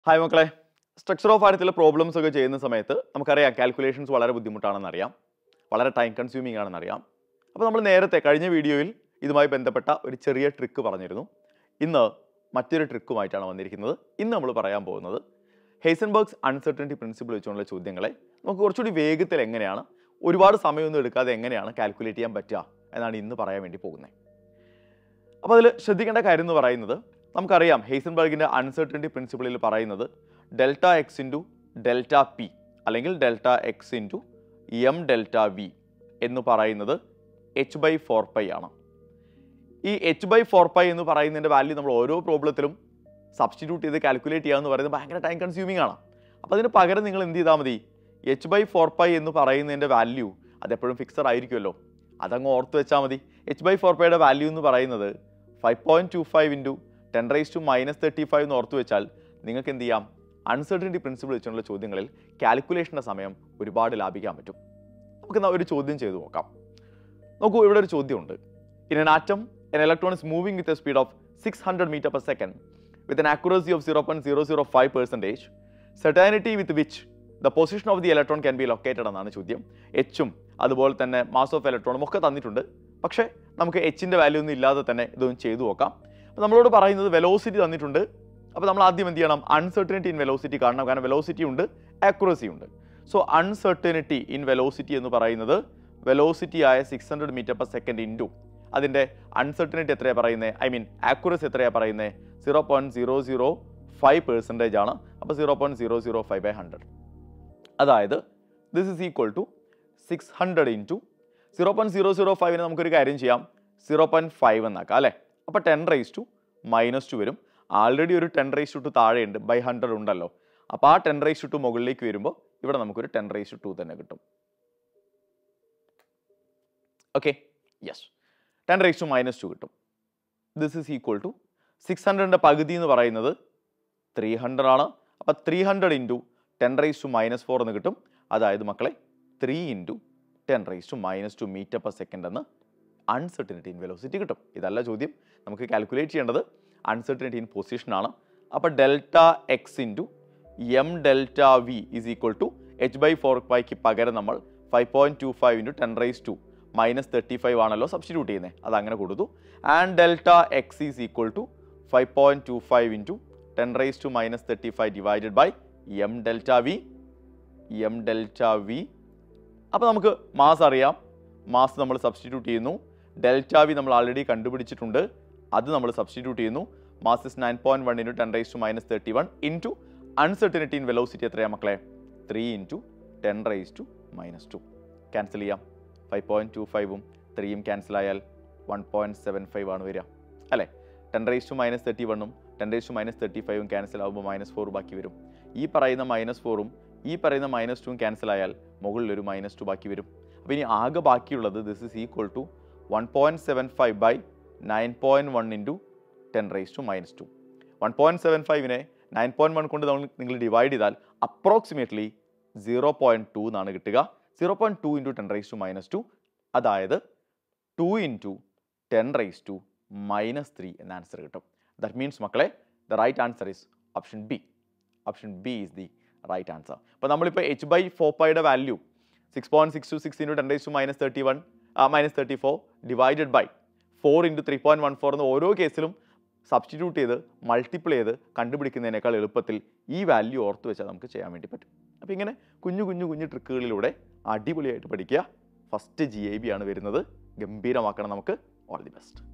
hi മക്കളെ structure of ആഴത്തിലെ problems ഒക്കെ ചെയ്യുന്ന സമയത്ത് നമുക്കറിയാം കാൽക്കുലേഷൻസ് വളരെ ബുദ്ധിമുട്ടാണെന്നറിയാം വളരെ ടൈം കൺസ്യൂമിംഗ് ആണെന്നറിയാം അപ്പോൾ നമ്മൾ നേരത്തെ കഴിഞ്ഞ വീഡിയോയിൽ ഇതുമായി ബന്ധപ്പെട്ട ഒരു ചെറിയ ട്രിക്ക് പറഞ്ഞിരുന്നു ഇന്ന് മറ്റൊരു ട്രിക്കുമായിട്ടാണ് വന്നിരിക്കുന്നത് ഇന്ന് നമ്മൾ പറയാൻ പോകുന്നത് ഹേസൻബർഗ്സ് അൺസർട്ടനിറ്റി പ്രിൻസിപ്പിൾ വെച്ചുകൊണ്ടുള്ള ചോദ്യങ്ങളെ നമുക്ക് കുറച്ചുകൂടി വേഗത്തിൽ എങ്ങനെയാണ് ഒരുപാട് സമയമൊന്നും എടുക്കാതെ എങ്ങനെയാണ് കാൽക്കുലേറ്റ് ചെയ്യാൻ പറ്റുക എന്നാണ് ഇന്ന് പറയാൻ വേണ്ടി പോകുന്നത് അപ്പോൾ അതിൽ ശ്രദ്ധിക്കേണ്ട കാര്യം എന്ന് പറയുന്നത് നമുക്കറിയാം ഹേസൻബർഗിൻ്റെ അൺസർട്ടനിറ്റി പ്രിൻസിപ്പിളിൽ പറയുന്നത് delta X into delta P അല്ലെങ്കിൽ delta X into M delta V എന്ന് പറയുന്നത് എച്ച് ബൈ ഫോർ പൈ ആണ് ഈ എച്ച് ബൈ ഫോർ പൈ എന്ന് പറയുന്നതിൻ്റെ വാല്യൂ നമ്മൾ ഓരോ പ്രോബ്ലത്തിലും സബ്സ്റ്റിറ്റ്യൂട്ട് ചെയ്ത് കാൽക്കുലേറ്റ് ചെയ്യുക എന്ന് പറയുന്നത് ഭയങ്കര ടൈം കൺസ്യൂമിംഗ് ആണ് അപ്പോൾ അതിന് പകരം നിങ്ങൾ എന്ത് ചെയ്താൽ മതി എച്ച് ബൈ ഫോർ പൈ എന്ന് പറയുന്നതിൻ്റെ വാല്യൂ അതെപ്പോഴും ഫിക്സഡ് ആയിരിക്കുമല്ലോ അതങ്ങ് ഓർത്ത് വെച്ചാൽ മതി എച്ച് ബൈ ഫോർ പൈയുടെ വാല്യൂ എന്ന് പറയുന്നത് five point two five into ten raise to minus thirty five എന്ന് ഓർത്ത് വെച്ചാൽ നിങ്ങൾക്ക് എന്ത് ചെയ്യാം അൺസർട്ടനിറ്റി പ്രിൻസിപ്പിൾ വെച്ചുള്ള ചോദ്യങ്ങളിൽ കാൽക്കുലേഷൻ്റെ സമയം ഒരുപാട് ലാഭിക്കാൻ പറ്റും നമുക്ക് എന്നാ ഒരു ചോദ്യം ചെയ്തു നോക്കാം നോക്കൂ ഇവിടെ ഒരു ചോദ്യമുണ്ട് in an atom an electron is moving with a speed of six hundred metre per second with an accuracy of zero point zero zero five percentage certainty with which the position of the electron can be located എന്നാണ് ചോദ്യം എച്ചും അതുപോലെ തന്നെ mass of ഇലക്ട്രോണും ഒക്കെ തന്നിട്ടുണ്ട് പക്ഷേ നമുക്ക് എച്ചിൻ്റെ value ഒന്നും ഇല്ലാതെ തന്നെ ഇതൊന്നും ചെയ്തു നോക്കാം അപ്പോൾ നമ്മളോട് പറയുന്നത് വെലോസിറ്റി തന്നിട്ടുണ്ട് അപ്പോൾ നമ്മൾ ആദ്യം എന്ത് ചെയ്യണം അൺസർട്ടനിറ്റി ഇൻ വെലോസിറ്റി കാണണം കാരണം വെലോസിറ്റി ഉണ്ട് ആക്യുറസി ഉണ്ട് സോ അൺസർട്ടനിറ്റി ഇൻ വെലോസിറ്റി എന്ന് പറയുന്നത് വെലോസിറ്റി ആയ six hundred metre per second into അതിൻ്റെ അൺസർട്ടനിറ്റി എത്രയാണ് പറയുന്നത് ഐ മീൻ ആക്യുറസി എത്രയാണ് പറയുന്നത് zero point zero zero five percentage ആണ് അപ്പോൾ zero point zero zero five by hundred അതായത് this is equal to six hundred into zero point zero zero ഫൈവിന് നമുക്കൊരു കാര്യം ചെയ്യാം സീറോ പോയിൻറ്റ് ഫൈവ് എന്നാക്കാം അല്ലേ അപ്പോൾ ten raise to minus two വരും ആൾറെഡി ഒരു ടെൻ റൈസ് ടു താഴെയുണ്ട് ബൈ ഹൺഡ്രഡ് ഉണ്ടല്ലോ അപ്പോൾ ആ ടെൻ റൈസ് ടു മുകളിലേക്ക് വരുമ്പോൾ ഇവിടെ നമുക്കൊരു ടെൻ റൈസ് ടു തന്നെ കിട്ടും okay yes ten raise to minus two കിട്ടും this is equal to six ഹൺഡ്രഡിൻ്റെ പകുതി എന്ന് പറയുന്നത് ത്രീ ഹൺഡ്രഡ് ആണ് അപ്പോൾ three hundred into ten raise to minus four എന്ന് കിട്ടും അതായത് മക്കളെ three into ten raise to minus two metre per second എന്ന് അൺസർട്ടനിറ്റി ഇൻ വെലോസിറ്റി കിട്ടും ഇതല്ല ചോദ്യം നമുക്ക് കാൽക്കുലേറ്റ് ചെയ്യേണ്ടത് അൺസർട്ടനിറ്റി ഇൻ പൊസിഷൻ ആണ് അപ്പോൾ delta X into M delta V is equal to H by four പൈക്ക് പകരം നമ്മൾ five point two five into ten raise to minus thirty five ആണല്ലോ സബ്സ്റ്റിറ്റ്യൂട്ട് ചെയ്യുന്നത് അത് അങ്ങനെ കൊടുത്തു and delta X is equal to five point two five into ten raise to minus thirty five divided by M delta V M delta V അപ്പോൾ നമുക്ക് mass അറിയാം mass നമ്മൾ substitute ചെയ്യുന്നു ഡെൽറ്റ വി നമ്മൾ ആൾറെഡി കണ്ടുപിടിച്ചിട്ടുണ്ട് അത് നമ്മൾ substitute ചെയ്യുന്നു mass is nine point one into ten raise to minus thirty one into uncertainty in velocity എത്രയാണ് മക്കളെ three into ten raise to minus two cancel ചെയ്യാം ഫൈവ് പോയിൻറ്റ് ടു ഫൈവും ത്രീയും ക്യാൻസൽ ആയാൽ വൺ പോയിൻറ്റ് സെവൻ ഫൈവ് ആണ് വരിക അല്ലേ ten raise to minus thirty വണ്ണും ten raise to minus thirty ഫൈവും ക്യാൻസൽ ആകുമ്പോൾ മൈനസ് ഫോർ ബാക്കി വരും ഈ പറയുന്ന മൈനസ് ഫോറും ഈ പറയുന്ന മൈനസ് ടുവും ക്യാൻസൽ ആയാൽ മുകളിൽ ഒരു മൈനസ് ടു ബാക്കി വരും അപ്പോൾ ഇനി ആകെ ബാക്കിയുള്ളത് this is equal to one point seven five by nine point one into ten raise to minus two one point seven ഫൈവിനെ നയൻ പോയിൻറ്റ് വൺ കൊണ്ട് നമ്മൾ നിങ്ങൾ ഡിവൈഡ് ചെയ്താൽ അപ്രോക്സിമേറ്റ്ലി സീറോ പോയിൻറ്റ് ടു എന്നാണ് കിട്ടുക zero point two into ten raise to minus two അതായത് two into ten raise to minus three എന്ന answer കിട്ടും ദറ്റ് മീൻസ് മക്കളെ the right answer is option B option B is the right answer അപ്പോൾ നമ്മളിപ്പോൾ H by four പൈയുടെ value six point six two six into ten raise to minus thirty one minus thirty four divided by four into three point one four എന്ന് ഓരോ കേസിലും substitute ചെയ്ത് multiple ചെയ്ത് കണ്ടുപിടിക്കുന്നതിനേക്കാൾ എളുപ്പത്തിൽ ഈ വാല്യൂ ഓർത്ത് വെച്ചാൽ നമുക്ക് ചെയ്യാൻ വേണ്ടി പറ്റും അപ്പോൾ ഇങ്ങനെ കുഞ്ഞു കുഞ്ഞു കുഞ്ഞു ട്രിക്കുകളിലൂടെ അടിപൊളിയായിട്ട് പഠിക്കുക ഫസ്റ്റ് ജി ഐ ബി ആണ് വരുന്നത് ഗംഭീരമാക്കണം നമുക്ക് ഓൾ ദി ബെസ്റ്റ്